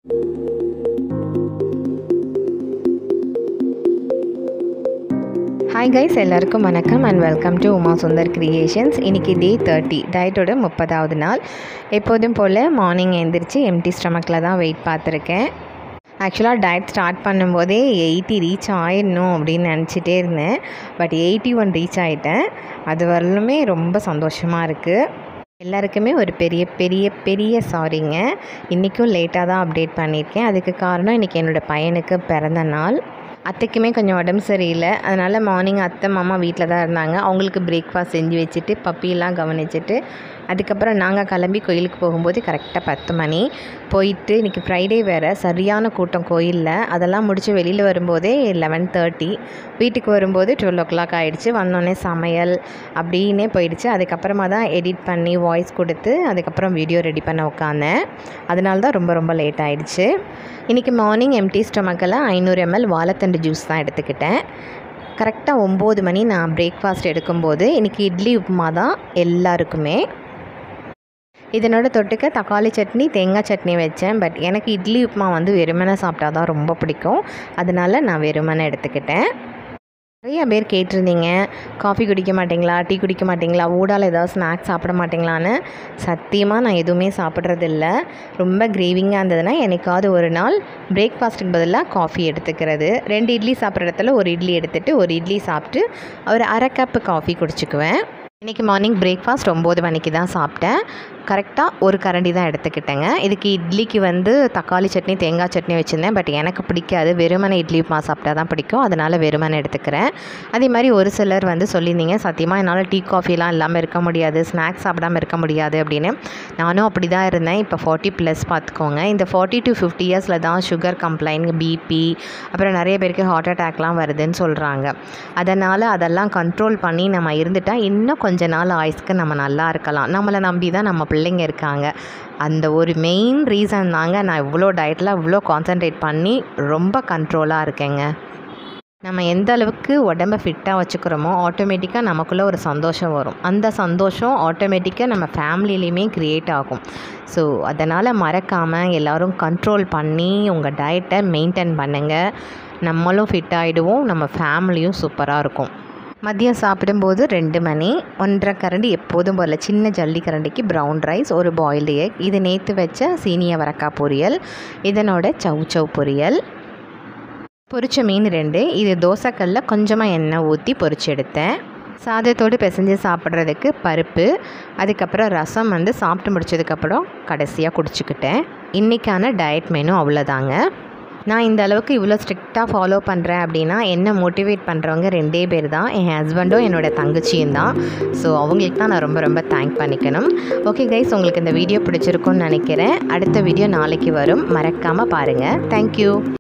hi guys எல்லாருக்கும் வணக்கம் and welcome to Uma Sundar creations இன்றைக்கி டே தேர்ட்டி டயட்டோட முப்பதாவது நாள் எப்போதும் போல் மார்னிங் எழுந்திரிச்சு எம்டி ஸ்டமக்கில் தான் வெயிட் பார்த்துருக்கேன் ஆக்சுவலாக டயட் ஸ்டார்ட் பண்ணும்போதே எயிட்டி ரீச் ஆயிடணும் அப்படின்னு நினச்சிட்டே இருந்தேன் பட் எயிட்டி ஒன் ரீச் ஆகிட்டேன் அது வரலுமே ரொம்ப சந்தோஷமாக இருக்குது எல்லாருக்குமே ஒரு பெரிய பெரிய பெரிய சாரிங்க இன்றைக்கும் லேட்டாக தான் அப்டேட் பண்ணியிருக்கேன் அதுக்கு காரணம் இன்றைக்கி என்னோடய பையனுக்கு பிறந்த நாள் அத்தைக்குமே கொஞ்சம் உடம்பு சரியில்லை அதனால் மார்னிங் அத்தை மாமா வீட்டில் தான் இருந்தாங்க அவங்களுக்கு பிரேக்ஃபாஸ்ட் செஞ்சு வச்சுட்டு பப்பியெல்லாம் கவனிச்சிட்டு அதுக்கப்புறம் நாங்கள் கிளம்பி கோயிலுக்கு போகும்போது கரெக்டாக பத்து மணி போயிட்டு இன்றைக்கி ஃப்ரைடே வேறு சரியான கூட்டம் கோயிலில் அதெல்லாம் முடித்து வெளியில் வரும்போதே லெவன் தேர்ட்டி வீட்டுக்கு வரும்போது டுவெல் ஓ கிளாக் ஆகிடுச்சு வந்தோடனே சமையல் அப்படின்னே போயிடுச்சு அதுக்கப்புறமா தான் எடிட் பண்ணி வாய்ஸ் கொடுத்து அதுக்கப்புறம் வீடியோ ரெடி பண்ண உட்காந்தேன் அதனால தான் ரொம்ப ரொம்ப லேட் ஆகிடுச்சு இன்றைக்கி மார்னிங் எம்டி ஸ்டொமக்கில் ஐநூறு எம்எல் வாழைத்தண்டு ஜூஸ் தான் எடுத்துக்கிட்டேன் கரெக்டாக ஒம்பது மணி நான் பிரேக்ஃபாஸ்ட் எடுக்கும்போது இன்றைக்கி இட்லி உப்புமா தான் எல்லாருக்குமே இதனோட தொட்டுக்க தக்காளி சட்னி தேங்காய் சட்னி வச்சேன் பட் எனக்கு இட்லி உப்புமா வந்து வெறுமனை சாப்பிட்டா தான் ரொம்ப பிடிக்கும் அதனால நான் வெறுமனை எடுத்துக்கிட்டேன் நிறைய பேர் கேட்டிருந்தீங்க காஃபி குடிக்க மாட்டிங்களா டீ குடிக்க மாட்டிங்களா ஊடால ஏதாவது ஸ்நாக்ஸ் சாப்பிட மாட்டிங்களான்னு சத்தியமாக நான் எதுவுமே சாப்பிட்றதில்ல ரொம்ப கிரேவிங்காக இருந்ததுன்னா என்னைக்காவது ஒரு நாள் பிரேக்ஃபாஸ்ட்டுக்கு பதிலாக காஃபி எடுத்துக்கிறது ரெண்டு இட்லி சாப்பிட்ற இடத்துல ஒரு இட்லி எடுத்துகிட்டு ஒரு இட்லி சாப்பிட்டு ஒரு அரை கப்பு காஃபி குடிச்சிக்குவேன் இன்றைக்கி மார்னிங் பிரேக்ஃபாஸ்ட் ஒம்பது மணிக்கு தான் சாப்பிட்டேன் கரெக்டாக ஒரு கரண்டி தான் எடுத்துக்கிட்டேங்க இதுக்கு இட்லிக்கு வந்து தக்காளி சட்னி தேங்காய் சட்னி வச்சுருந்தேன் பட் எனக்கு பிடிக்காது வெறுமனை இட்லி உப்புமா சாப்பிட்டா தான் பிடிக்கும் அதனால் வெறுமனை எடுத்துக்கிறேன் அதே மாதிரி ஒரு சிலர் வந்து சொல்லியிருந்தீங்க சத்தியமாக என்னால் டீ காஃபிலாம் இல்லாமல் இருக்க முடியாது ஸ்நாக்ஸ் சாப்பிடாமல் இருக்க முடியாது அப்படின்னு நானும் அப்படி தான் இருந்தேன் இப்போ ஃபார்ட்டி ப்ளஸ் பார்த்துக்கோங்க இந்த ஃபார்ட்டி டு ஃபிஃப்டி இயர்ஸில் தான் சுகர் கம்ப்ளைண்ட் பிபி அப்புறம் நிறைய பேருக்கு ஹார்ட் அட்டாக்லாம் வருதுன்னு சொல்கிறாங்க அதனால் அதெல்லாம் கண்ட்ரோல் பண்ணி நம்ம இருந்துட்டால் இன்னும் கொஞ்ச நாள் ஆயுஸ்க்கு நம்ம நல்லா இருக்கலாம் நம்மளை நம்பி தான் நம்ம பிள்ளைங்க இருக்காங்க அந்த ஒரு மெயின் ரீசன் தாங்க நான் இவ்வளோ டயட்டில் இவ்வளோ கான்சென்ட்ரேட் பண்ணி ரொம்ப கண்ட்ரோலாக இருக்கேங்க நம்ம எந்த அளவுக்கு உடம்ப ஃபிட்டாக வச்சுக்கிறோமோ ஆட்டோமேட்டிக்காக நமக்குள்ளே ஒரு சந்தோஷம் வரும் அந்த சந்தோஷம் ஆட்டோமேட்டிக்காக நம்ம ஃபேமிலிலையுமே க்ரியேட் ஆகும் ஸோ அதனால் மறக்காமல் எல்லோரும் கண்ட்ரோல் பண்ணி உங்கள் டயட்டை மெயின்டைன் பண்ணுங்கள் நம்மளும் ஃபிட் ஆகிடுவோம் நம்ம ஃபேமிலியும் சூப்பராக இருக்கும் மதியம் சாப்பிடும்போது ரெண்டு மணி ஒன்றரை கரண்டி எப்போதும் போல் சின்ன ஜல்லி கரண்டிக்கு ப்ரௌன் ரைஸ் ஒரு பாயில்டு எக் இது நேற்று வச்ச சீனிய வரக்காய் பொரியல் இதனோட சவ் சவ் பொரியல் பொரிச்ச மீன் ரெண்டு இது தோசைக்கல்ல கொஞ்சமாக எண்ணெய் ஊற்றி பொரிச்சு எடுத்தேன் சாதத்தோடு பிசைஞ்சு சாப்பிட்றதுக்கு பருப்பு அதுக்கப்புறம் ரசம் வந்து சாப்பிட்டு முடிச்சதுக்கப்புறம் கடைசியாக குடிச்சிக்கிட்டேன் இன்றைக்கான டயட் மெனு அவ்வளோதாங்க நான் இந்த அளவுக்கு இவ்வளோ ஸ்ட்ரிக்டாக ஃபாலோ பண்ணுறேன் அப்படின்னா என்ன மோட்டிவேட் பண்ணுறவங்க ரெண்டே பேர் தான் என் ஹஸ்பண்டும் என்னோடய தங்கச்சியும் தான் ஸோ அவங்களுக்கு தான் நான் ரொம்ப ரொம்ப தேங்க் பண்ணிக்கணும் ஓகே கைஸ் உங்களுக்கு இந்த வீடியோ பிடிச்சிருக்கும்னு நினைக்கிறேன் அடுத்த வீடியோ நாளைக்கு வரும் மறக்காமல் பாருங்கள் தேங்க்யூ